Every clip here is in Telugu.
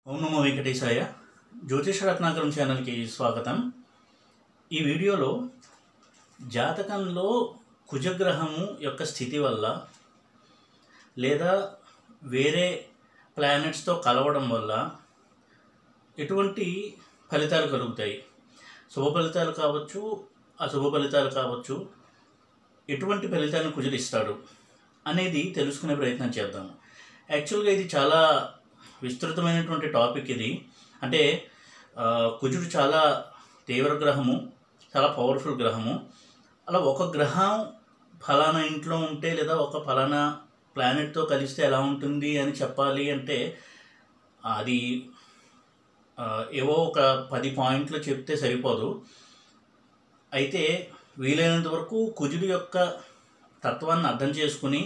ఓం నమో వెంకటేశాయ జ్యోతిష రత్నాకరం ఛానల్కి స్వాగతం ఈ వీడియోలో జాతకంలో కుజగ్రహము యొక్క స్థితి వల్ల లేదా వేరే ప్లానెట్స్తో కలవడం వల్ల ఎటువంటి ఫలితాలు కలుగుతాయి శుభ ఫలితాలు కావచ్చు అశుభ ఫలితాలు కావచ్చు ఎటువంటి ఫలితాలను కుజరిస్తాడు అనేది తెలుసుకునే ప్రయత్నం చేద్దాము యాక్చువల్గా ఇది చాలా విస్తృతమైనటువంటి టాపిక్ ఇది అంటే ఆ, కుజుడు చాలా తీవ్ర గ్రహము చాలా పవర్ఫుల్ గ్రహము అలా ఒక గ్రహం ఫలానా ఇంట్లో ఉంటే లేదా ఒక ఫలానా ప్లానెట్తో కలిస్తే ఎలా ఉంటుంది అని చెప్పాలి అంటే అది ఆ, ఏవో ఒక పది పాయింట్లు చెప్తే సరిపోదు అయితే వీలైనంత వరకు కుజుడు యొక్క తత్వాన్ని అర్థం చేసుకుని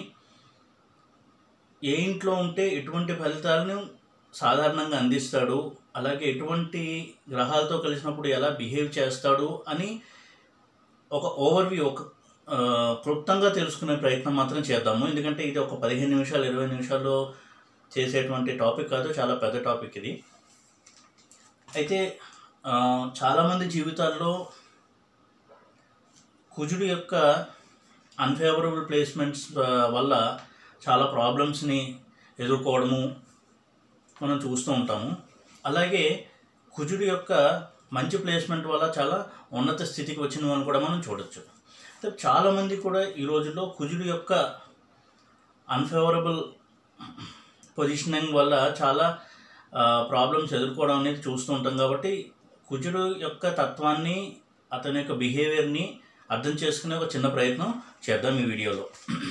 ఏ ఇంట్లో ఉంటే ఎటువంటి ఫలితాలను సాధారణంగా అందిస్తాడు అలాగే ఎటువంటి గ్రహాలతో కలిసినప్పుడు ఎలా బిహేవ్ చేస్తాడు అని ఒక ఓవర్వ్యూ ఒక ఆ, క్లుప్తంగా తెలుసుకునే ప్రయత్నం మాత్రం చేద్దాము ఎందుకంటే ఇది ఒక పదిహేను నిమిషాలు ఇరవై నిమిషాల్లో చేసేటువంటి టాపిక్ కాదు చాలా పెద్ద టాపిక్ ఇది అయితే ఆ, చాలామంది జీవితాల్లో కుజుడు యొక్క అన్ఫేవరబుల్ ప్లేస్మెంట్స్ వల్ల చాలా ప్రాబ్లమ్స్ని ఎదుర్కోవడము మనం చూస్తూ ఉంటాము అలాగే కుజుడు యొక్క మంచి ప్లేస్మెంట్ వల్ల చాలా ఉన్నత స్థితికి వచ్చిన అని కూడా మనం చూడొచ్చు అయితే చాలామంది కూడా ఈ రోజుల్లో కుజుడు యొక్క అన్ఫేవరబుల్ పొజిషనింగ్ వల్ల చాలా ప్రాబ్లమ్స్ ఎదుర్కోవడం అనేది చూస్తూ ఉంటాం కాబట్టి కుజుడు యొక్క తత్వాన్ని అతని యొక్క బిహేవియర్ని అర్థం చేసుకునే ఒక చిన్న ప్రయత్నం చేద్దాం ఈ వీడియోలో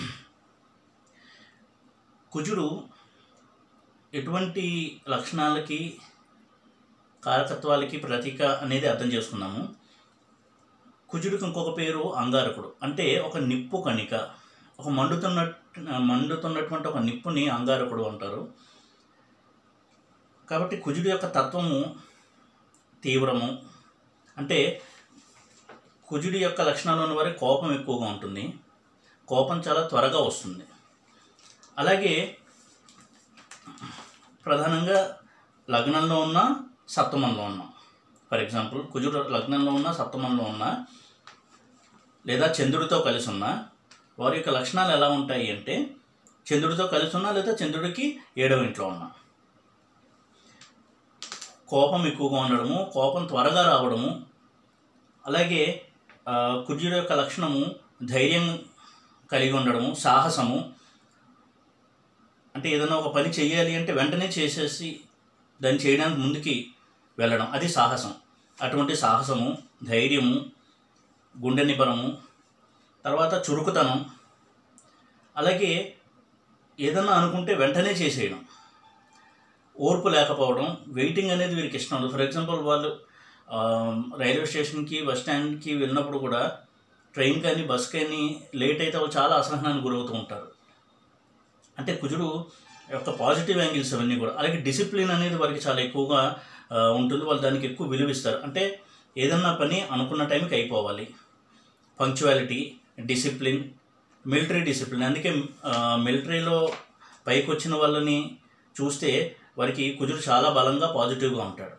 కుజుడు ఎటువంటి లక్షణాలకి కారకత్వాలకి ప్రతీక అనేది అర్థం చేసుకున్నాము కుజుడికి ఇంకొక పేరు అంగారకుడు అంటే ఒక నిప్పు కణిక ఒక మండుతున్న మండుతున్నటువంటి ఒక నిప్పుని అంగారకుడు అంటారు కాబట్టి కుజుడి యొక్క తత్వము తీవ్రము అంటే కుజుడి యొక్క లక్షణాలు ఉన్న వారి కోపం ఎక్కువగా ఉంటుంది కోపం చాలా త్వరగా వస్తుంది అలాగే ప్రధానంగా లగ్నంలో ఉన్న సప్తమంలో ఉన్న ఫర్ ఎగ్జాంపుల్ కుజుడు లగ్నంలో ఉన్న సప్తమంలో ఉన్న లేదా చంద్రుడితో కలిసి ఉన్న వారి యొక్క లక్షణాలు ఎలా ఉంటాయి అంటే చంద్రుడితో కలిసి ఉన్నా లేదా చంద్రుడికి ఏడవ ఇంట్లో ఉన్నా కోపం ఎక్కువగా ఉండడము కోపం త్వరగా రావడము అలాగే ఆ, కుజుడు యొక్క లక్షణము ధైర్యం కలిగి ఉండడము సాహసము అంటే ఏదైనా ఒక పని చేయాలి అంటే వెంటనే చేసేసి దాన్ని చేయడానికి ముందుకి వెళ్ళడం అది సాహసం అటువంటి సాహసము ధైర్యము గుండె నిబరము తర్వాత చురుకుతనం అలాగే ఏదన్నా అనుకుంటే వెంటనే చేసేయడం ఓర్పు లేకపోవడం వెయిటింగ్ అనేది వీరికి ఇష్టం ఉండదు ఫర్ ఎగ్జాంపుల్ వాళ్ళు ఆ, రైల్వే స్టేషన్కి బస్ స్టాండ్కి వెళ్ళినప్పుడు కూడా ట్రైన్ కానీ బస్ కానీ లేట్ అయితే వాళ్ళు చాలా అసహనానికి గురవుతూ ఉంటారు అంటే కుజుడు యొక్క పాజిటివ్ యాంగిల్స్ అవన్నీ కూడా అలాగే డిసిప్లిన్ అనేది వారికి చాలా ఎక్కువగా ఆ, ఉంటుంది వాళ్ళు దానికి ఎక్కువ విలువిస్తారు అంటే ఏదన్నా పని అనుకున్న టైంకి అయిపోవాలి పంక్చువాలిటీ డిసిప్లిన్ మిలిటరీ డిసిప్లిన్ అందుకే మిలిటరీలో పైకి వచ్చిన వాళ్ళని చూస్తే వారికి కుజుడు చాలా బలంగా పాజిటివ్గా ఉంటాడు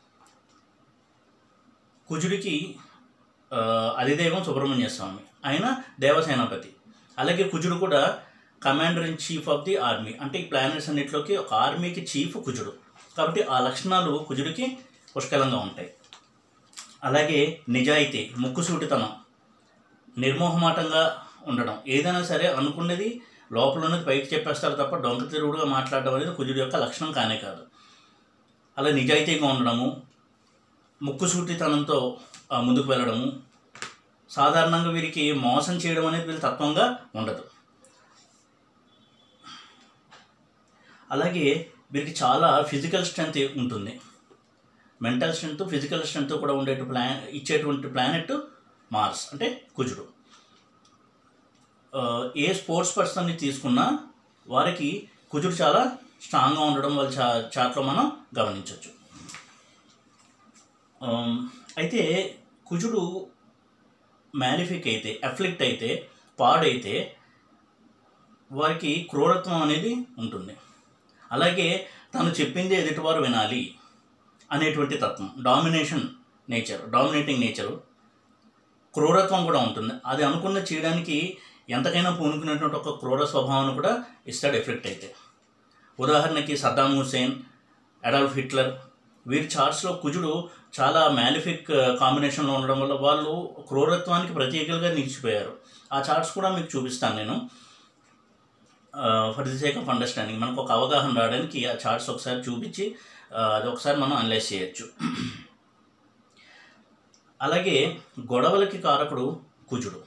కుజుడికి ఆ, అధిదైవం సుబ్రహ్మణ్య స్వామి ఆయన దేవసేనాపతి అలాగే కుజుడు కూడా commander in chief of the army అంటే ఈ ప్లానెట్స్ అన్నిటిలోకి ఒక ఆర్మీకి చీఫ్ కుజుడు కాబట్టి ఆ లక్షణాలు కుజుడికి పుష్కలంగా ఉంటాయి అలాగే నిజాయితీ ముక్కుసూటితనం నిర్మోహమాటంగా ఉండడం ఏదైనా సరే అనుకున్నది లోపల ఉన్నది పైకి చెప్పేస్తారు తప్ప డొంక తిరుగుడుగా మాట్లాడడం అనేది కుజుడి యొక్క లక్షణం కానే కాదు అలా నిజాయితీగా ఉండడము ముక్కుసూటితనంతో ఆ, ముందుకు వెళ్ళడము సాధారణంగా వీరికి మోసం చేయడం అనేది వీళ్ళ తత్వంగా ఉండదు అలాగే వీరికి చాలా ఫిజికల్ స్ట్రెంగ్త్ ఉంటుంది మెంటల్ స్ట్రెంగ్త్ ఫిజికల్ స్ట్రెంగ్త్ కూడా ఉండే ప్లా ఇచ్చేటువంటి ప్లానెట్ మార్స్ అంటే కుజుడు ఆ, ఏ స్పోర్ట్స్ పర్సన్ని తీసుకున్నా వారికి కుజుడు చాలా స్ట్రాంగ్గా ఉండడం వాళ్ళ చా చాట్లో మనం గమనించవచ్చు ఆమ్, అయితే కుజుడు మ్యాలిఫిక్ అయితే అఫ్లిక్ట్ అయితే పాడైతే వారికి క్రూరత్వం అనేది ఉంటుంది అలాగే తను చెప్పింది ఎదుటివారు వినాలి అనేటువంటి తత్వం డామినేషన్ నేచర్ డామినేటింగ్ నేచరు క్రూరత్వం కూడా ఉంటుంది అది అనుకున్న చేయడానికి ఎంతకైనా పూనుకునేటువంటి ఒక క్రూర స్వభావాన్ని కూడా ఇస్తాడు ఎఫెక్ట్ అయితే ఉదాహరణకి సద్దాం హుసేన్ అడాల్ఫ్ హిట్లర్ వీరి చార్ట్స్లో కుజుడు చాలా మ్యాలిఫిక్ కాంబినేషన్లో ఉండడం వల్ల వాళ్ళు క్రూరత్వానికి ప్రతీకలుగా నిలిచిపోయారు ఆ చార్ట్స్ కూడా మీకు చూపిస్తాను నేను for the sake of understanding మనకు ఒక అవగాహన రావడానికి ఆ చార్ట్స్ ఒకసారి చూపించి ఆ, అది ఒకసారి మనం అనలైజ్ చేయొచ్చు అలాగే గొడవలకి కారకుడు కుజుడు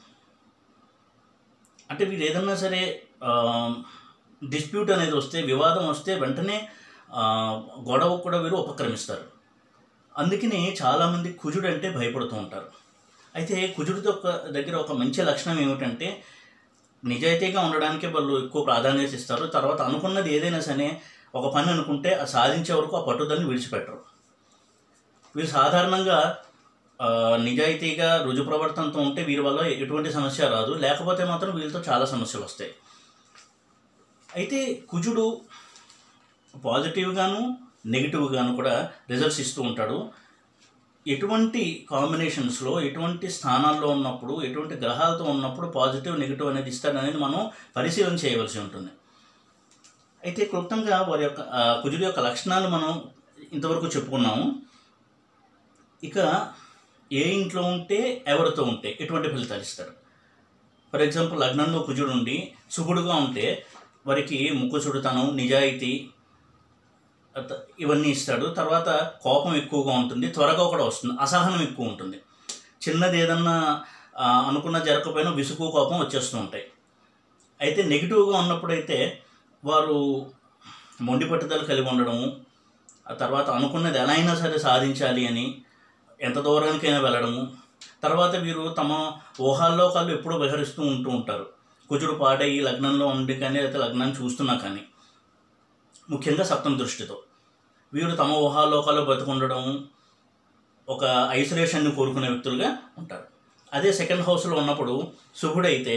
అంటే వీరు ఏదన్నా సరే డిస్ప్యూట్ అనేది వస్తే వివాదం వస్తే వెంటనే ఆ, గొడవ కూడా వీరు ఉపక్రమిస్తారు అందుకని చాలామంది కుజుడు అంటే భయపడుతూ ఉంటారు అయితే కుజుడితో ఒక దగ్గర ఒక మంచి లక్షణం ఏమిటంటే నిజాయితీగా ఉండడానికే వాళ్ళు ఎక్కువ ప్రాధాన్యత ఇస్తారు తర్వాత అనుకున్నది ఏదైనా సరే ఒక పని అనుకుంటే అది సాధించే వరకు ఆ పట్టుదలని విడిచిపెట్టరు వీరు సాధారణంగా ఆ, నిజాయితీగా రుజు ప్రవర్తనతో ఉంటే వీరి వల్ల ఎటువంటి సమస్య రాదు లేకపోతే మాత్రం వీళ్ళతో చాలా సమస్యలు వస్తాయి అయితే కుజుడు పాజిటివ్గాను నెగిటివ్గాను కూడా రిజల్ట్స్ ఇస్తూ ఉంటాడు ఎటువంటి కాంబినేషన్స్లో ఎటువంటి స్థానాల్లో ఉన్నప్పుడు ఎటువంటి గ్రహాలతో ఉన్నప్పుడు పాజిటివ్ నెగిటివ్ అనేది ఇస్తాడనేది మనం పరిశీలన చేయవలసి ఉంటుంది అయితే క్లుప్తంగా వారి యొక్క ఆ, కుజుడి యొక్క లక్షణాలు మనం ఇంతవరకు చెప్పుకున్నాము ఇక ఏ ఇంట్లో ఉంటే ఎవరితో ఉంటే ఎటువంటి ఫలితాలు ఇస్తారు ఫర్ ఎగ్జాంపుల్ లగ్నంలో కుజుడు ఉండి శుభుడుగా ఉంటే వారికి ముక్కుచుడుతనం నిజాయితీ అత- ఇవన్నీ ఇస్తాడు తర్వాత కోపం ఎక్కువగా ఉంటుంది త్వరగా కూడా వస్తుంది అసహనం ఎక్కువ ఉంటుంది చిన్నది ఏదన్నా ఆ, అనుకున్న జరగకపోయినా విసుగు కోపం వచ్చేస్తూ ఉంటాయి అయితే నెగిటివ్గా ఉన్నప్పుడైతే వారు మొండి పట్టుదల కలిగి ఉండడము ఆ తర్వాత అనుకున్నది ఎలా అయినా సరే సాధించాలి అని ఎంత దూరానికైనా వెళ్ళడము తర్వాత వీరు తమ ఊహాల్లో కాళ్ళు ఎప్పుడూ విహరిస్తూ ఉంటూ ఉంటారు కుజుడు పాడయి లగ్నంలో ఉండి కానీ లేకపోతే లగ్నాన్ని చూస్తున్నా కానీ ముఖ్యంగా సప్తమ దృష్టితో వీరు తమ ఊహాలోకాల్లో బతుకుండడం ఒక ఐసోలేషన్ని కోరుకునే వ్యక్తులుగా ఉంటారు అదే సెకండ్ హౌస్లో ఉన్నప్పుడు శుభుడైతే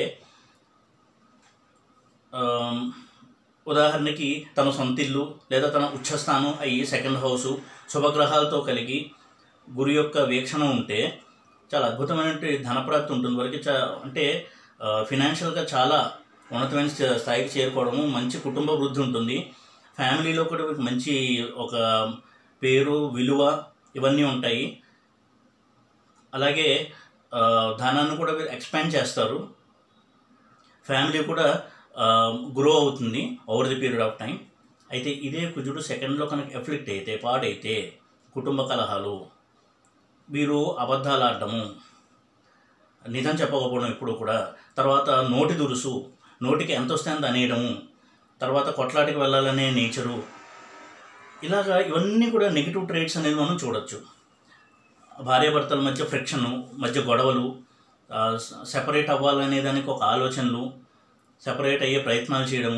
ఆమ్, ఉదాహరణకి తన సొంత ఇల్లు లేదా తన ఉచ్చస్థానం అయ్యి సెకండ్ హౌసు శుభగ్రహాలతో కలిగి గురి యొక్క వీక్షణ ఉంటే చాలా అద్భుతమైనటువంటి ధనప్రాప్తి ఉంటుంది వరకు చా అంటే ఫినాన్షియల్గా చాలా ఉన్నతమైన స్థా- స్థాయికి చేరుకోవడము మంచి కుటుంబ వృద్ధి ఉంటుంది ఫ్యామిలీలో కూడా వీరికి మంచి ఒక పేరు విలువ ఇవన్నీ ఉంటాయి అలాగే ఆ, ధనాన్ని కూడా వీరు ఎక్స్పాండ్ చేస్తారు ఫ్యామిలీ కూడా గ్రో అవుతుంది over the period of time అయితే ఇదే కుజుడు సెకండ్లో కనుక ఎఫ్లిక్ట్ అయితే పాడైతే కుటుంబ కలహాలు వీరు అబద్ధాలు ఆడటము నిజం చెప్పకపోవడం ఎప్పుడు కూడా తర్వాత నోటి దురుసు నోటికి ఎంత వస్తే అంత అనేయడము తర్వాత కొట్లాటికి వెళ్ళాలనే నేచరు ఇలాగా ఇవన్నీ కూడా నెగిటివ్ ట్రేట్స్ అనేది మనం చూడొచ్చు భార్యాభర్తల మధ్య ఫ్రిక్షను మధ్య గొడవలు సెపరేట్ అవ్వాలనే దానికి ఒక ఆలోచనలు సెపరేట్ అయ్యే ప్రయత్నాలు చేయడము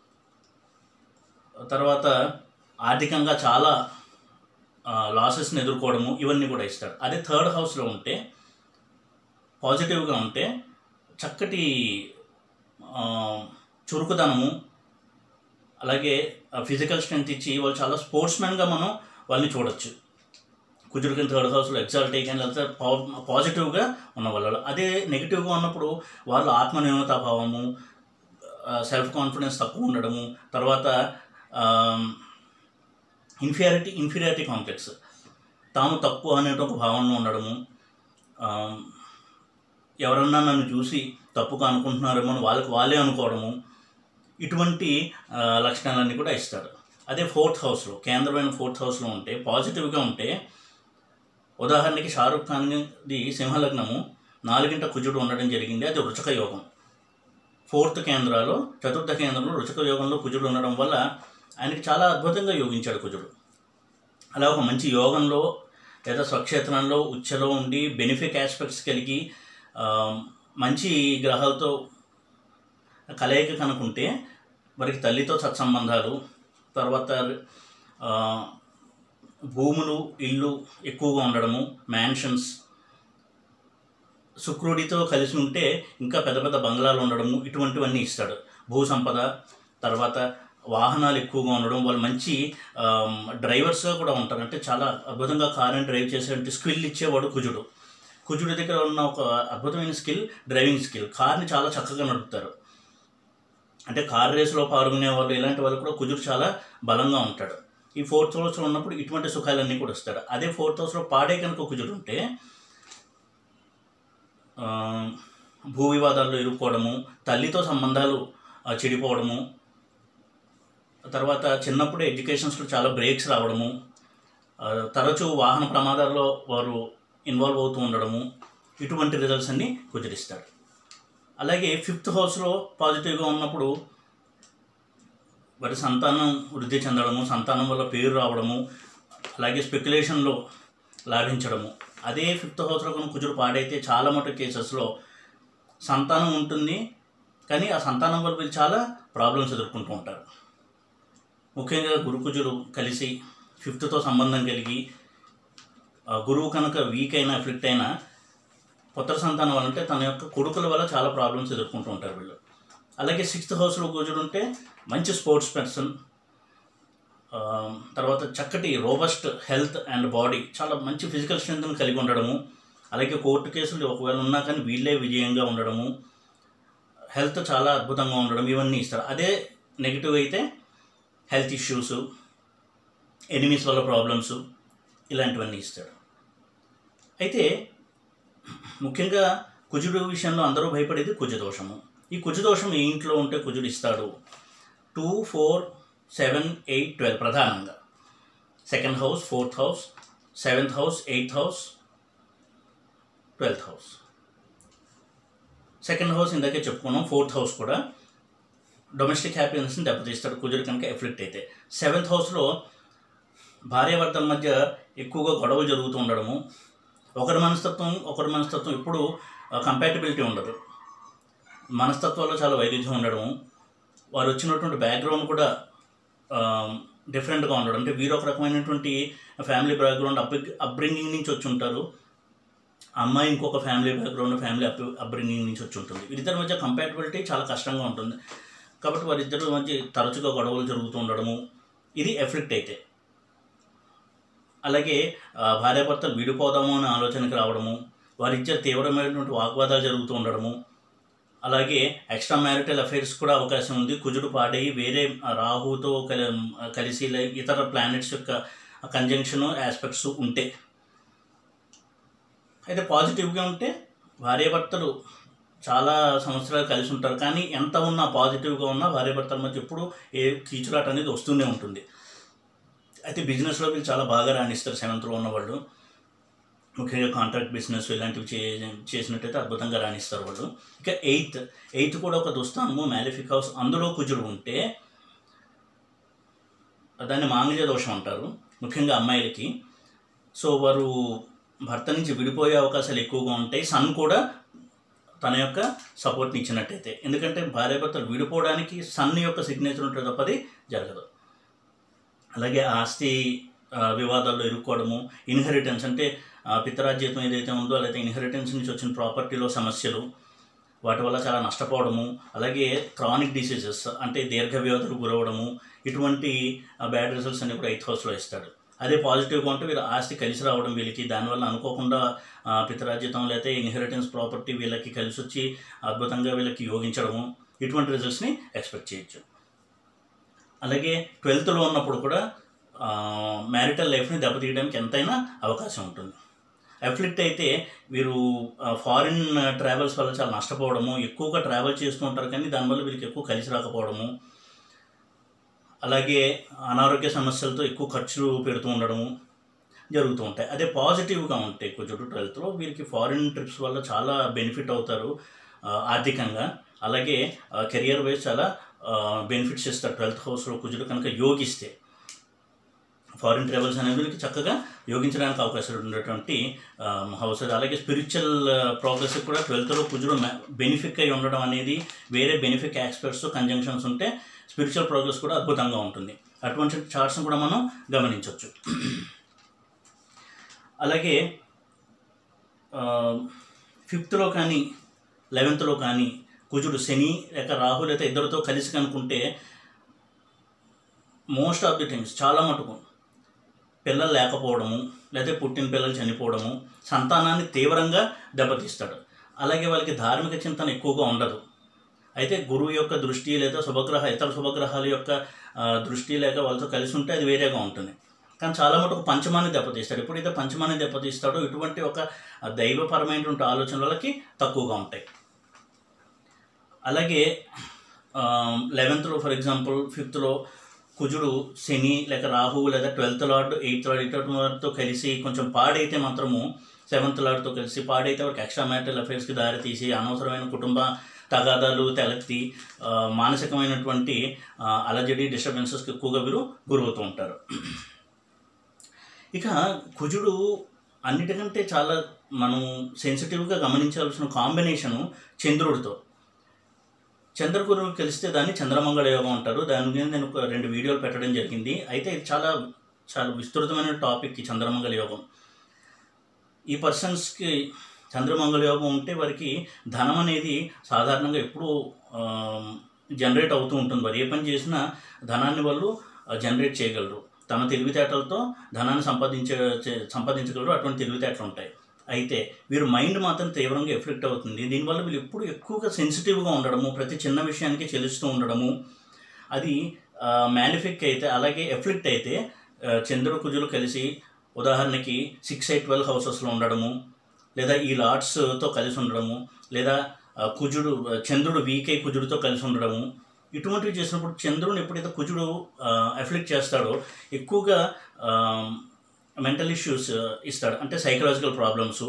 తర్వాత ఆర్థికంగా చాలా లాసెస్ని ఎదుర్కోవడము ఇవన్నీ కూడా ఇస్తాడు అదే థర్డ్ హౌస్లో ఉంటే పాజిటివ్గా ఉంటే చక్కటి ఆ, చురుకుదనము అలాగే ఫిజికల్ స్ట్రెంగ్త్ ఇచ్చి వాళ్ళు చాలా స్పోర్ట్స్మెన్గా మనం వాళ్ళని చూడొచ్చు కుజుడికి థర్డ్ హౌస్లో ఎగ్జాల్ట్ అయ్యి కానీ లేకపోతే పా- పాజిటివ్గా ఉన్న వాళ్ళు అదే నెగిటివ్గా ఉన్నప్పుడు వాళ్ళు ఆత్మన్యూనతాభావము సెల్ఫ్ కాన్ఫిడెన్స్ తక్కువ ఉండడము తర్వాత ఇన్ఫీరియారిటీ ఇన్ఫీరియారిటీ కాంప్లెక్స్ తాము తక్కువ అనే ఒక భావనలో ఉండడము ఆ, ఎవరన్నా నన్ను చూసి తప్పుగా అనుకుంటున్నారేమో అని వాళ్ళకి వాళ్ళే అనుకోవడము ఇటువంటి ఆ, లక్షణాలన్నీ కూడా ఇస్తారు అదే ఫోర్త్ హౌస్లో కేంద్రమైన ఫోర్త్ హౌస్లో ఉంటే పాజిటివ్గా ఉంటే ఉదాహరణకి షారుఖ్ ఖాన్ది సింహలగ్నము నాలుగింట కుజుడు ఉండడం జరిగింది అది వృచక యోగం ఫోర్త్ కేంద్రాలో చతుర్థ కేంద్రంలో రుచక యోగంలో కుజుడు ఉండడం వల్ల ఆయనకి చాలా అద్భుతంగా యోగించాడు కుజుడు అలా ఒక మంచి యోగంలో లేదా స్వక్షేత్రంలో ఉచ్చలో ఉండి బెనిఫిక్ ఆస్పెక్ట్స్ కలిగి ఆ, మంచి గ్రహాలతో కలయిక కనుకుంటే వారికి తల్లితో సత్సంబంధాలు తర్వాత ఆ, భూములు ఇల్లు ఎక్కువగా ఉండడము మ్యాన్షన్స్ శుక్రుడితో కలిసి ఉంటే ఇంకా పెద్ద పెద్ద బంగ్లాలు ఉండడము ఇటువంటివన్నీ ఇస్తాడు భూ సంపద తర్వాత వాహనాలు ఎక్కువగా ఉండడం వాళ్ళు మంచి ఆమ్, డ్రైవర్స్గా కూడా ఉంటారు అంటే చాలా అద్భుతంగా కారుని డ్రైవ్ చేసేటువంటి స్కిల్ ఇచ్చేవాడు కుజుడు కుజుడి దగ్గర ఉన్న ఒక అద్భుతమైన స్కిల్ డ్రైవింగ్ స్కిల్ కార్ని చాలా చక్కగా నడుపుతారు అంటే కార్ రేసులో పాల్గొనే వాళ్ళు ఇలాంటి వాళ్ళు కూడా కుజుడు చాలా బలంగా ఉంటాడు ఈ ఫోర్త్ హౌస్లో ఉన్నప్పుడు ఇటువంటి సుఖాలన్నీ కూడా వస్తాడు అదే ఫోర్త్ హౌస్లో పాడే కనుక కుజుడు ఉంటే ఆ, భూ వివాదాల్లో ఇరుక్కోవడము తల్లితో సంబంధాలు ఆ, చెడిపోవడము తర్వాత చిన్నప్పుడు ఎడ్యుకేషన్స్లో చాలా బ్రేక్స్ రావడము ఆ, తరచూ వాహన ప్రమాదాల్లో వారు ఇన్వాల్వ్ అవుతూ ఉండడము ఇటువంటి రిజల్ట్స్ అన్ని కుదిరిస్తాడు అలాగే ఫిఫ్త్ హౌస్లో పాజిటివ్గా ఉన్నప్పుడు వారి సంతానం వృద్ధి చెందడము సంతానం వల్ల పేరు రావడము అలాగే స్పెక్యులేషన్లో లాభించడము అదే ఫిఫ్త్ హౌస్లో కనుక కుజుడు పాడైతే చాలా మటుకు కేసెస్లో సంతానం ఉంటుంది కానీ ఆ సంతానం వల్ల వీళ్ళు చాలా ప్రాబ్లమ్స్ ఎదుర్కొంటూ ఉంటారు ముఖ్యంగా గురుకుజులు కలిసి ఫిఫ్త్తో సంబంధం కలిగి ఆ గురువు కనుక వీక్ అయినా ఎఫెక్ట్ అయినా పుత్ర సంతానం వల్ల అంటే తన యొక్క కొడుకుల వల్ల చాలా ప్రాబ్లమ్స్ ఎదుర్కొంటూ ఉంటారు వీళ్ళు అలాగే సిక్స్త్ హౌస్లో కూర్చుని ఉంటే మంచి స్పోర్ట్స్ పర్సన్ తర్వాత చక్కటి రోబస్ట్ హెల్త్ అండ్ బాడీ చాలా మంచి ఫిజికల్ స్ట్రెంగ్త్ని కలిగి ఉండడము అలాగే కోర్టు కేసులు ఒకవేళ ఉన్నా కానీ వీళ్ళే విజయంగా ఉండడము హెల్త్ చాలా అద్భుతంగా ఉండడం ఇవన్నీ ఇస్తారు అదే నెగిటివ్ అయితే హెల్త్ ఇష్యూస్ ఎనిమీస్ వల్ల ప్రాబ్లమ్స్ ఇలాంటివన్నీ ఇస్తాడు అయితే ముఖ్యంగా కుజుడు విషయంలో అందరూ భయపడేది కుజదోషము ఈ కుజదోషం ఏ ఇంట్లో ఉంటే కుజుడు ఇస్తాడు two four seven eight twelve ప్రధానంగా second house fourth house seventh house eighth house twelfth house second house ఇందాకే చెప్పుకున్నాం ఫోర్త్ హౌస్ కూడా డొమెస్టిక్ హ్యాపీనెస్ని దెబ్బతీస్తాడు కుజుడు కనుక ఎఫెక్ట్ అయితే సెవెంత్ హౌస్లో భార్యాభర్తల మధ్య ఎక్కువగా గొడవ జరుగుతూ ఉండడము ఒకరి మనస్తత్వం ఒకరి మనస్తత్వం ఎప్పుడు కంపాటబిలిటీ ఉండదు మనస్తత్వాల్లో చాలా వైరుధ్యం ఉండడము వారు వచ్చినటువంటి బ్యాక్గ్రౌండ్ కూడా డిఫరెంట్గా ఉండడం అంటే వీరు ఒక రకమైనటువంటి ఫ్యామిలీ బ్యాక్గ్రౌండ్ అప్ అప్బ్రింగింగ్ నుంచి వచ్చి ఉంటారు అమ్మాయి ఇంకొక family background family up upbringing నుంచి వచ్చి ఉంటుంది వీరిద్దరి మధ్య కంపాటబిలిటీ చాలా కష్టంగా ఉంటుంది కాబట్టి వారిద్దరి మధ్య తరచుగా గొడవలు జరుగుతూ ఉండడము ఇది ఎఫెక్ట్ అయితే అలాగే ఆ, భార్యాభర్తలు విడిపోదాము అనే ఆలోచనకి రావడము వారిద్దరు తీవ్రమైనటువంటి వాగ్వాదాలు జరుగుతూ ఉండడము అలాగే ఎక్స్ట్రా మ్యారిటల్ అఫైర్స్ కూడా అవకాశం ఉంది కుజుడు పాడై వేరే రాహుతో కలి కలిసి లైక్ ఇతర ప్లానెట్స్ యొక్క కంజంక్షన్ ఆస్పెక్ట్స్ ఉంటే అయితే పాజిటివ్గా ఉంటే భార్యాభర్తలు చాలా సంవత్సరాలు కలిసి ఉంటారు కానీ ఎంత ఉన్నా పాజిటివ్గా ఉన్నా భార్యాభర్తల మధ్య ఎప్పుడు ఏ కీచులాట అనేది వస్తూనే ఉంటుంది అయితే బిజినెస్లో వీళ్ళు చాలా బాగా రాణిస్తారు సెవెంత్లో ఉన్నవాళ్ళు ముఖ్యంగా కాంట్రాక్ట్ బిజినెస్ ఇలాంటివి చే చేసినట్టయితే అద్భుతంగా రాణిస్తారు వాళ్ళు ఇక ఎయిత్ ఎయిత్ కూడా ఒక దుస్థానము మ్యాలిఫిక్ హౌస్ అందులో కుజుడు ఉంటే దాన్ని మాంగళ్య దోషం అంటారు ముఖ్యంగా అమ్మాయిలకి సో వారు భర్త నుంచి విడిపోయే అవకాశాలు ఎక్కువగా ఉంటాయి సన్ కూడా తన యొక్క సపోర్ట్ని ఇచ్చినట్టయితే ఎందుకంటే భార్యాభర్తలు విడిపోవడానికి సన్ యొక్క సిగ్నేచర్ ఉంటుంది తప్ప అది జరగదు అలాగే ఆస్తి ఆ, వివాదాల్లో ఇరుక్కోవడము ఇన్హెరిటెన్స్ అంటే ఆ, పితరాజ్యతం ఏదైతే ఉందో లేదా ఇన్హెరిటెన్స్ నుంచి వచ్చిన ప్రాపర్టీలో సమస్యలు వాటి వల్ల చాలా నష్టపోవడము అలాగే క్రానిక్ డిసీజెస్ అంటే దీర్ఘ వ్యాధులు గురవడము ఇటువంటి బ్యాడ్ రిజల్ట్స్ అన్ని కూడా ఎయిత్ హౌస్లో ఇస్తాడు అదే పాజిటివ్గా ఉంటే వీళ్ళ ఆస్తి కలిసి రావడం వీళ్ళకి దానివల్ల అనుకోకుండా ఆ, పితరాజ్యతం లేకపోతే ఇన్హెరిటెన్స్ ప్రాపర్టీ వీళ్ళకి కలిసి వచ్చి అద్భుతంగా వీళ్ళకి యోగించడము ఇటువంటి రిజల్ట్స్ని ఎక్స్పెక్ట్ చేయొచ్చు అలాగే ట్వెల్త్లో ఉన్నప్పుడు కూడా మ్యారిటల్ లైఫ్ని దెబ్బతీయడానికి ఎంతైనా అవకాశం ఉంటుంది ఎఫ్లిక్ట్ అయితే వీరు ఫారిన్ ట్రావెల్స్ వల్ల చాలా నష్టపోవడము ఎక్కువగా ట్రావెల్ చేస్తూ ఉంటారు కానీ దానివల్ల వీరికి ఎక్కువ కలిసి రాకపోవడము అలాగే అనారోగ్య సమస్యలతో ఎక్కువ ఖర్చులు పెడుతూ ఉండడము జరుగుతూ ఉంటాయి అదే పాజిటివ్గా ఉంటాయి కుజుడు ట్వెల్త్లో వీరికి ఫారిన్ ట్రిప్స్ వల్ల చాలా బెనిఫిట్ అవుతారు ఆ, ఆర్థికంగా అలాగే కెరియర్ వైజ్ చాలా బెనిఫిట్స్ ఇస్తారు ట్వెల్త్ హౌస్లో కుజుడు కనుక యోగిస్తే ఫారిన్ ట్రావెల్స్ అనే వీళ్ళకి చక్కగా యోగించడానికి అవకాశాలు ఉండేటువంటి హౌస్ అది అలాగే స్పిరిచువల్ ప్రోగ్రెస్ కూడా ట్వెల్త్లో కుజుడు బెనిఫిక్ అయి ఉండడం అనేది వేరే బెనిఫిక్ ఆస్పెక్ట్స్ కంజంక్షన్స్ ఉంటే స్పిరిచువల్ ప్రోగ్రెస్ కూడా అద్భుతంగా ఉంటుంది అటువంటి చార్ట్స్ని కూడా మనం గమనించవచ్చు అలాగే ఫిఫ్త్లో కానీ లెవెన్త్లో కానీ కుజుడు శని లేక రాహు లేక ఇద్దరితో కలిసి కనుకుంటే మోస్ట్ ఆఫ్ ది టైమ్స్ చాలా మటుకు పిల్లలు లేకపోవడము లేదా పుట్టిన పిల్లలు చనిపోవడము సంతానాన్ని తీవ్రంగా దెబ్బతీస్తాడు అలాగే వాళ్ళకి ధార్మిక చింతన ఎక్కువగా ఉండదు అయితే గురువు యొక్క దృష్టి లేదా శుభగ్రహ ఇతర శుభగ్రహాల యొక్క ఆ, దృష్టి లేక వాళ్ళతో కలిసి ఉంటే అది వేరేగా ఉంటుంది కానీ చాలా మటుకు పంచమాన్ని దెబ్బతీస్తాడు ఎప్పుడైతే పంచమాన్ని దెబ్బతీస్తాడో ఇటువంటి ఒక దైవపరమైనటువంటి ఆలోచనల వాళ్ళకి తక్కువగా ఉంటాయి అలాగే లెవెన్త్లో ఫర్ ఎగ్జాంపుల్ ఫిఫ్త్లో కుజుడు శని లేక రాహువు లేదా ట్వెల్త్ లార్డ్ ఎయిత్ లార్డ్ ఇటువంటి వారితో కలిసి కొంచెం పాడైతే మాత్రము సెవెంత్ లార్డ్తో కలిసి పాడైతే వారికి ఎక్స్ట్రా మ్యారిటల్ అఫైర్స్కి దారి తీసి అనవసరమైన కుటుంబ తగాదాలు తెలెత్తి ఆ, మానసికమైనటువంటి ఆ, అలజడి డిస్టర్బెన్సెస్కి ఎక్కువగా వీరు గురవుతూ ఉంటారు ఇక కుజుడు అన్నిటికంటే చాలా మనం సెన్సిటివ్గా గమనించాల్సిన కాంబినేషను చంద్రుడితో చంద్రగురువు కలిస్తే దాన్ని చంద్రమంగళ యోగం అంటారు దాని మీద నేను ఒక రెండు వీడియోలు పెట్టడం జరిగింది అయితే ఇది చాలా చాలా విస్తృతమైన టాపిక్ ఈ చంద్రమంగళ యోగం ఈ పర్సన్స్కి చంద్రమంగళ యోగం ఉంటే వారికి ధనం అనేది సాధారణంగా ఎప్పుడూ జనరేట్ అవుతూ ఉంటుంది వారు ఏ పని చేసినా ధనాన్ని వాళ్ళు జనరేట్ చేయగలరు తమ తెలివితేటలతో ధనాన్ని సంపాదించే చే- సంపాదించగలరు అటువంటి తెలివితేటలు ఉంటాయి అయితే వీరు మైండ్ మాత్రం తీవ్రంగా ఎఫెక్ట్ అవుతుంది దీనివల్ల వీళ్ళు ఎప్పుడు ఎక్కువగా సెన్సిటివ్గా ఉండడము ప్రతి చిన్న విషయానికి చెలుస్తూ ఉండడము అది మ్యాలిఫిక్ అయితే అలాగే ఎఫ్లిక్ట్ అయితే ఆ, చంద్రుడు కుజులు కలిసి ఉదాహరణకి సిక్స్ ఎయిట్ ట్వెల్వ్ హౌసెస్లో ఉండడము లేదా ఈ లార్డ్స్తో కలిసి ఉండడము లేదా ఆ, కుజుడు చంద్రుడు వీకే కుజుడితో కలిసి ఉండడము ఇటువంటివి చేసినప్పుడు చంద్రుని ఎప్పుడైతే కుజుడు ఎఫ్లిక్ట్ చేస్తాడో ఎక్కువగా మెంటల్ ఇష్యూస్ ఇస్తాడు అంటే సైకలాజికల్ ప్రాబ్లమ్స్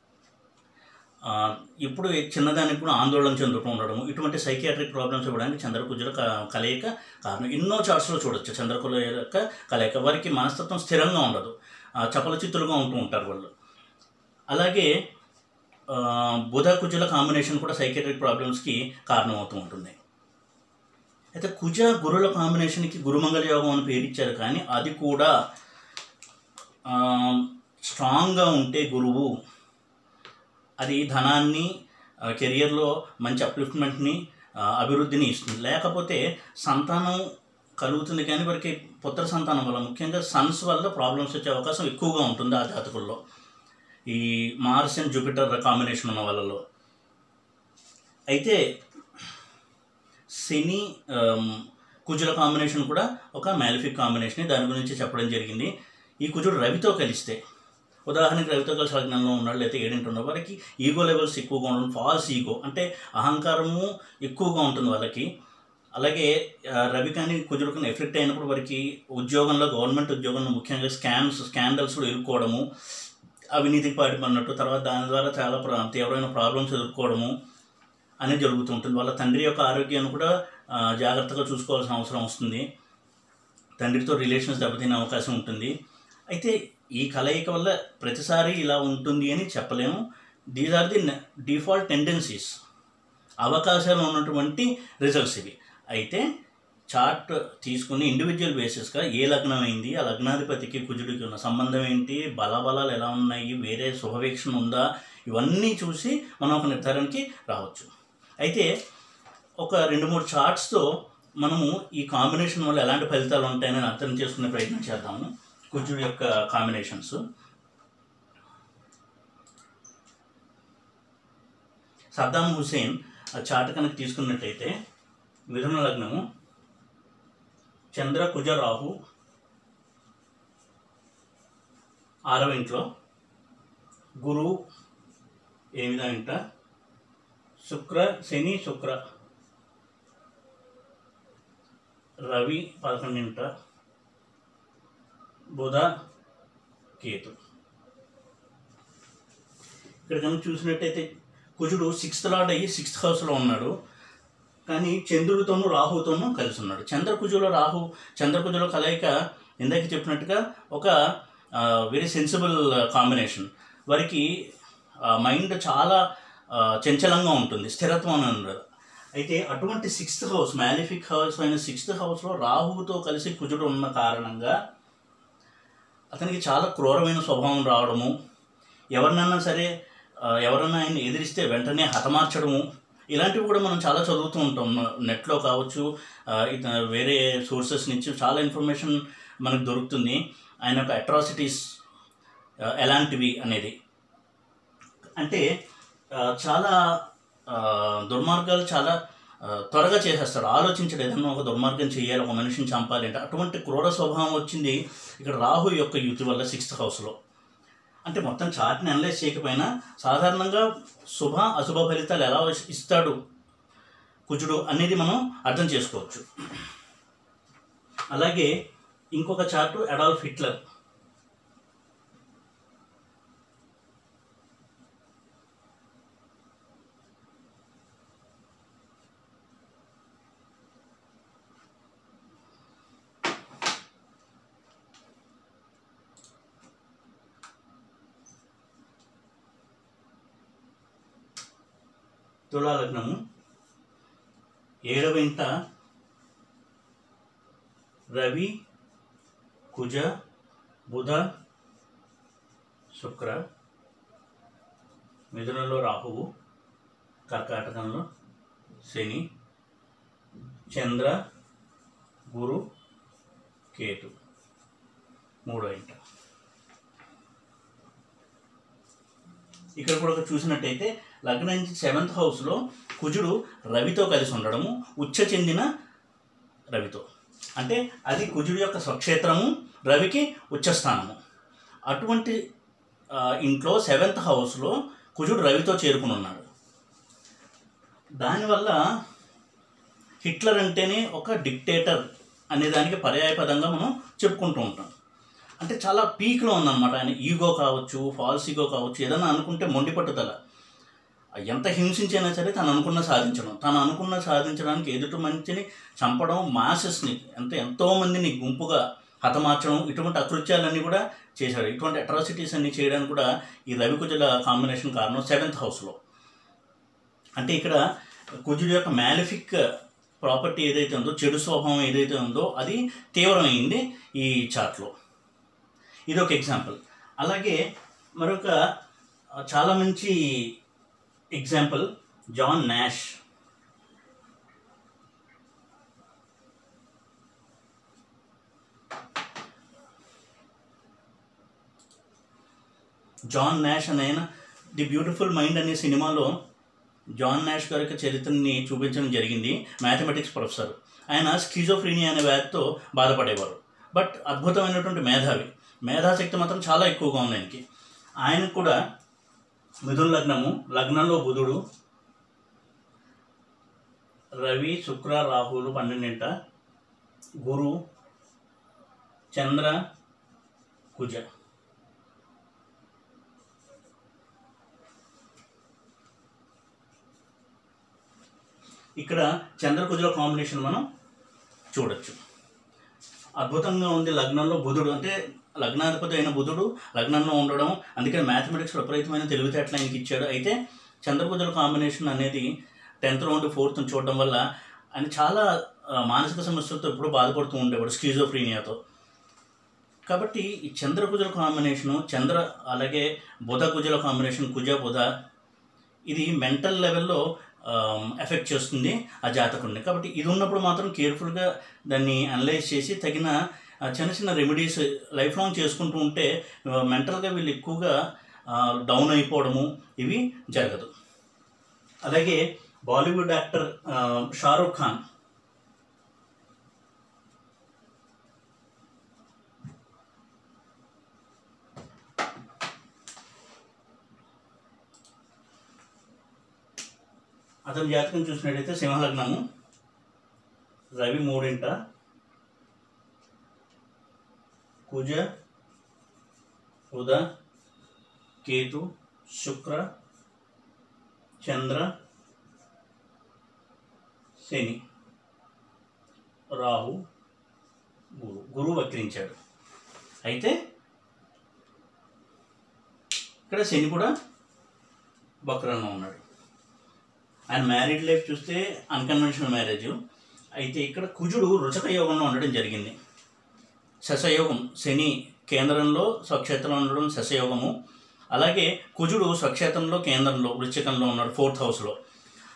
ఇప్పుడు చిన్నదానికి కూడా ఆందోళన చెందుతూ ఉండడము ఇటువంటి సైకియాట్రిక్ ప్రాబ్లమ్స్ ఇవ్వడానికి చంద్రకుజుల క- కలయిక కారణం ఎన్నో చార్ట్స్లో చూడొచ్చు చంద్రకుల యొక్క కలయిక వారికి మనస్తత్వం స్థిరంగా ఉండదు ఆ, చపల చిత్తులుగా ఉంటూ ఉంటారు వాళ్ళు అలాగే ఆ, బుధ కుజుల కాంబినేషన్ కూడా సైకియాట్రిక్ ప్రాబ్లమ్స్కి కారణమవుతూ ఉంటుంది అయితే కుజ గురుల కాంబినేషన్కి గురుమంగళ యోగం అని పేరు ఇచ్చారు కానీ అది కూడా ఆ, స్ట్రాంగ్గా ఉంటే గురువు అది ధనాన్ని ఆ, కెరియర్లో మంచి అప్లిఫ్ట్మెంట్ని ఆ, అభివృద్ధిని ఇస్తుంది లేకపోతే సంతానం కలుగుతుంది కానీ వారికి పుత్ర సంతానం వల్ల ముఖ్యంగా సన్స్ వల్ల ప్రాబ్లమ్స్ వచ్చే అవకాశం ఎక్కువగా ఉంటుంది ఆ జాతకుల్లో ఈ మార్స్ అండ్ జూపిటర్ కాంబినేషన్ ఉన్న వాళ్ళలో అయితే శని ఆమ్, కుజుల కాంబినేషన్ కూడా ఒక మ్యాలిఫిక్ కాంబినేషన్ దాని గురించి చెప్పడం జరిగింది ఈ కుజుడు రవితో కలిస్తే ఉదాహరణకి రవితో కలిసి లగ్నంలో ఉన్నాడు లేకపోతే ఏడింటి ఉన్న వారికి ఈగో లెవెల్స్ ఎక్కువగా ఉండడం ఫాల్స్ ఈగో అంటే అహంకారము ఎక్కువగా ఉంటుంది వాళ్ళకి అలాగే ఆ, రవి కానీ కుజుడు కానీ ఎఫెక్ట్ అయినప్పుడు వారికి ఉద్యోగంలో గవర్నమెంట్ ఉద్యోగంలో ముఖ్యంగా స్కామ్స్ స్కాండల్స్ కూడా ఎదుర్కోవడము అవినీతికి పాటుపడినట్టు తర్వాత దాని ద్వారా చాలా ప్ర- తీవ్రమైన ప్రాబ్లమ్స్ ఎదుర్కోవడము అనేది జరుగుతూ ఉంటుంది వాళ్ళ తండ్రి యొక్క ఆరోగ్యాన్ని కూడా ఆ, జాగ్రత్తగా చూసుకోవాల్సిన అవసరం వస్తుంది తండ్రితో రిలేషన్స్ దెబ్బతినే అవకాశం ఉంటుంది అయితే ఈ కలయిక వల్ల ప్రతిసారి ఇలా ఉంటుంది అని చెప్పలేము these are the default tendencies అవకాశాలు ఉన్నటువంటి రిజల్ట్స్ ఇవి అయితే చార్ట్ తీసుకుని ఇండివిజువల్ బేసిస్గా ఏ లగ్నం అయింది ఆ లగ్నాధిపతికి కుజుడికి ఉన్న సంబంధం ఏంటి బలాబలాలు ఎలా ఉన్నాయి వేరే శుభవీక్షణ ఉందా ఇవన్నీ చూసి మనం ఒక నిర్ధారణకి రావచ్చు అయితే ఒక రెండు మూడు చార్ట్స్తో మనము ఈ కాంబినేషన్ వల్ల ఎలాంటి ఫలితాలు ఉంటాయని అర్థం చేసుకునే ప్రయత్నం చేద్దాము కుజుడు యొక్క కాంబినేషన్స్ సద్దాం హుసేన్ ఆ చార్ట్ కనుక తీసుకున్నట్టయితే మిథున లగ్నము చంద్ర కుజ రాహు ఆరవ ఇంట్లో గురువు ఎనిమిదో ఇంట శుక్ర శని శుక్ర రవి పదకొండింట బుధ కేతు ఇక్కడ కనుక చూసినట్టయితే కుజుడు సిక్స్త్ లార్డ్ అయ్యి సిక్స్త్ హౌస్లో ఉన్నాడు కానీ చంద్రుడితోనూ రాహుతోనూ కలిసి ఉన్నాడు చంద్రకుజులో రాహు చంద్రకుజుల కలయిక ఇందాక చెప్పినట్టుగా ఒక వెరీ సెన్సిబుల్ కాంబినేషన్ వారికి మైండ్ చాలా ఆ, చంచలంగా ఉంటుంది స్థిరత్వం అని ఉండదు అయితే అటువంటి సిక్స్త్ హౌస్ మ్యాలిఫిక్ హౌస్ అయిన సిక్స్త్ హౌస్లో రాహువుతో కలిసి కుజుడు ఉన్న కారణంగా అతనికి చాలా క్రూరమైన స్వభావం రావడము ఎవరినన్నా సరే ఆ, ఎవరన్నా ఆయన ఎదిరిస్తే వెంటనే హతమార్చడము ఇలాంటివి కూడా మనం చాలా చదువుతూ ఉంటాం నెట్లో కావచ్చు ఆ, ఇత- వేరే సోర్సెస్ నుంచి చాలా ఇన్ఫర్మేషన్ మనకు దొరుకుతుంది ఆయన యొక్క అట్రాసిటీస్ ఎలాంటివి అనేది అంటే ఆ, చాలా ఆ, దుర్మార్గాలు చాలా ఆ, త్వరగా చేసేస్తాడు ఆలోచించడు ఏదన్నా ఒక దుర్మార్గం చేయాలి ఒక మనిషిని చంపాలి అంటే అటువంటి క్రూర స్వభావం వచ్చింది ఇక్కడ రాహు యొక్క యుతి వల్ల సిక్స్త్ హౌస్లో అంటే మొత్తం చార్ట్ని అనలైజ్ చేయకపోయినా సాధారణంగా శుభ అశుభ ఫలితాలు ఎలా ఇస్తాడు కుజుడు అనేది మనం అర్థం చేసుకోవచ్చు అలాగే ఇంకొక చార్టు అడాల్ఫ్ హిట్లర్ తులా లగ్నము ఏడవ ఇంట రవి కుజ బుధ శుక్ర మిథునంలో రాహువు కర్కాటకంలో శని చంద్ర గురు కేతు మూడో ఇంట ఇక్కడ కూడా ఒక చూసినట్టయితే లగ్నం నుంచి సెవెంత్ హౌస్లో కుజుడు రవితో కలిసి ఉండడము ఉచ్చ చెందిన రవితో అంటే అది కుజుడు యొక్క స్వక్షేత్రము రవికి ఉచ్చస్థానము అటువంటి ఆ, ఇంట్లో సెవెంత్ హౌస్లో కుజుడు రవితో చేరుకుని ఉన్నాడు దానివల్ల హిట్లర్ అంటేనే ఒక డిక్టేటర్ అనే దానికి పర్యాయపదంగా మనం చెప్పుకుంటూ ఉంటాం అంటే చాలా పీక్లో ఉందన్నమాట ఆయన ఈగో కావచ్చు ఫాల్స్ ఈగో కావచ్చు ఏదైనా అనుకుంటే మొండి పట్టుదల ఎంత హింసించైనా సరే తను అనుకున్న సాధించడం తను అనుకున్న సాధించడానికి ఎదుటి మనిషిని చంపడం మాసెస్ని అంటే ఎంతో మందిని గుంపుగా హతమార్చడం ఇటువంటి అకృత్యాలన్నీ కూడా చేశాడు ఇటువంటి అట్రాసిటీస్ అన్ని చేయడానికి కూడా ఈ రవి కుజుల కాంబినేషన్ కారణం సెవెంత్ హౌస్లో అంటే ఇక్కడ కుజుడు యొక్క మ్యాలిఫిక్ ప్రాపర్టీ ఏదైతే ఉందో చెడు స్వభావం ఏదైతే ఉందో అది తీవ్రమైంది ఈ చార్ట్లో ఇది ఒక ఎగ్జాంపుల్ అలాగే మరొక ఆ, చాలా మంచి example John Nash John Nash అనే ఆయన ది బ్యూటిఫుల్ మైండ్ అనే సినిమాలో జాన్ నాష్ గారి యొక్క చరిత్రని చూపించడం జరిగింది మ్యాథమెటిక్స్ ప్రొఫెసర్ ఆయన స్కీజోఫ్రీనియా అనే వ్యాధితో బాధపడేవారు బట్ అద్భుతమైనటువంటి మేధావి మేధాశక్తి మాత్రం చాలా ఎక్కువగా ఉంది ఆయనకి ఆయనకు కూడా మిథున లగ్నము లగ్నంలో బుధుడు రవి శుక్ర రాహులు పన్నెండింట గురు చంద్ర కుజ ఇక్కడ చంద్రకుజుల కాంబినేషన్ మనం చూడొచ్చు అద్భుతంగా ఉంది లగ్నంలో బుధుడు అంటే లగ్నాధిపతి అయిన బుధుడు లగ్నంలో ఉండడం అందుకని మ్యాథమెటిక్స్ విపరీతమైన తెలివితేటలు ఆయనకి ఇచ్చాడు అయితే చంద్రకుజుల కాంబినేషన్ అనేది టెన్త్ రౌండ్ ఫోర్త్ చూడడం వల్ల ఆయన చాలా ఆ, మానసిక సమస్యలతో ఎప్పుడూ బాధపడుతూ ఉండేవాడు స్కీజోఫ్రీనియాతో కాబట్టి ఈ చంద్రకుజుల కాంబినేషను చంద్ర అలాగే బుధ కుజుల కాంబినేషన్ కుజ బుధ ఇది మెంటల్ లెవెల్లో ఎఫెక్ట్ చేస్తుంది ఆ జాతకుడిని కాబట్టి ఇది ఉన్నప్పుడు మాత్రం కేర్ఫుల్గా దాన్ని అనలైజ్ చేసి తగిన ఆ, చిన్న చిన్న రెమెడీస్ లైఫ్ లాంగ్ చేసుకుంటూ ఉంటే మెంటల్గా వీళ్ళు ఎక్కువగా డౌన్ అయిపోవడము ఇవి జరగదు అలాగే బాలీవుడ్ యాక్టర్ ఆ, షారూక్ ఖాన్ అతని జాతకం చూసినట్టయితే సింహలగ్నము రవి మూడింట కుజ ఉద కేతు శుక్ర చంద్ర శని రాహు గురు గురువు వక్రించాడు అయితే ఇక్కడ శని కూడా వక్రంగా ఉన్నాడు ఆయన మ్యారీడ్ లైఫ్ చూస్తే అన్కన్వెన్షనల్ మ్యారేజ్ అయితే ఇక్కడ కుజుడు రుచక యోగంలో ఉండడం జరిగింది శశయోగం శని కేంద్రంలో స్వక్షేత్రంలో ఉండడం శశయోగము అలాగే కుజుడు స్వక్షేత్రంలో కేంద్రంలో వృశ్చికంలో ఉన్నాడు ఫోర్త్ హౌస్లో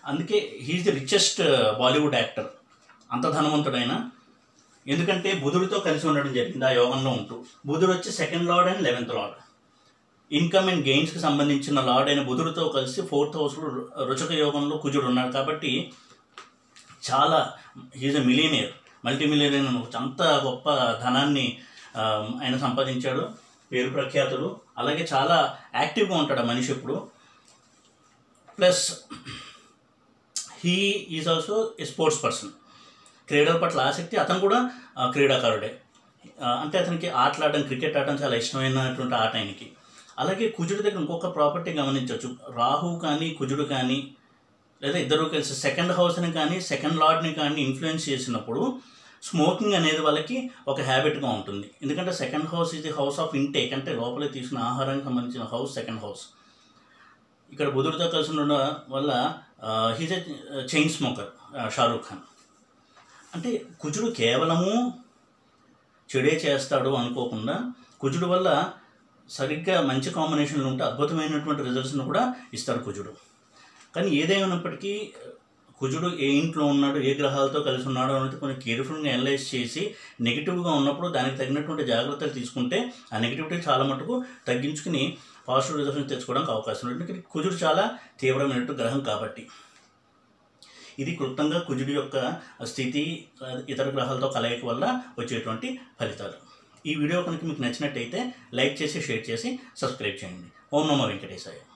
అందుకే he is the richest Bollywood actor అంత ధనవంతుడైన ఎందుకంటే బుధుడితో కలిసి ఉండడం జరిగింది ఆ యోగంలో ఉంటూ బుధుడు వచ్చి second lord and eleventh lord income and గెయిన్స్కి సంబంధించిన లార్డ్ అయిన బుధుడితో కలిసి ఫోర్త్ హౌస్లో రుచక యోగంలో కుజుడు ఉన్నాడు కాబట్టి చాలా he's a millionaire multi millionaire అంత గొప్ప ధనాన్ని ఆ, ఆయన సంపాదించాడు పేరు ప్రఖ్యాతులు అలాగే చాలా యాక్టివ్గా ఉంటాడు ఆ మనిషి ఇప్పుడు plus he is also a sports person క్రీడల పట్ల ఆసక్తి అతను కూడా ఆ, క్రీడాకారుడే ఆ, అంటే అతనికి ఆటలాడడం క్రికెట్ ఆడడం చాలా ఇష్టమైనటువంటి ఆట ఆయనకి అలాగే కుజుడి దగ్గర ఇంకొక ప్రాపర్టీ గమనించవచ్చు రాహు కానీ కుజుడు కానీ లేదా ఇద్దరు కలిసి సెకండ్ హౌస్ని కానీ సెకండ్ లార్డ్ని కానీ ఇన్ఫ్లుయెన్స్ చేసినప్పుడు స్మోకింగ్ అనేది వాళ్ళకి ఒక హ్యాబిట్గా ఉంటుంది ఎందుకంటే సెకండ్ హౌస్ ఇది హౌస్ ఆఫ్ ఇంటేక్ అంటే లోపల తీసుకున్న ఆహారానికి సంబంధించిన హౌస్ సెకండ్ హౌస్ ఇక్కడ బుధుడితో కలిసి ఉండడం వల్ల he's a chain smoker Shahrukh Khan అంటే కుజుడు కేవలము చెడే చేస్తాడు అనుకోకుండా కుజుడు వల్ల సరిగ్గా మంచి కాంబినేషన్లు ఉంటే అద్భుతమైనటువంటి రిజల్ట్స్ను కూడా ఇస్తాడు కుజుడు కానీ ఏదేమైనప్పటికీ కుజుడు ఏ ఇంట్లో ఉన్నాడు ఏ గ్రహాలతో కలిసి ఉన్నాడు అనేది కొన్ని కేర్ఫుల్గా అనలైజ్ చేసి నెగిటివ్గా ఉన్నప్పుడు దానికి తగినటువంటి జాగ్రత్తలు తీసుకుంటే ఆ నెగిటివిటీ చాలా మటుకు తగ్గించుకుని పాజిటివ్ రిజల్ట్స్ తెచ్చుకోవడానికి అవకాశం ఉంది ఎందుకంటే కుజుడు చాలా తీవ్రమైనటువంటి గ్రహం కాబట్టి ఇది క్లుప్తంగా కుజుడి యొక్క స్థితి ఆ, ఇతర గ్రహాలతో కలయిక వల్ల వచ్చేటువంటి ఫలితాలు ఈ వీడియో కనుక మీకు నచ్చినట్టయితే లైక్ చేసి షేర్ చేసి సబ్స్క్రైబ్ చేయండి ఓం నమో వెంకటేశాయ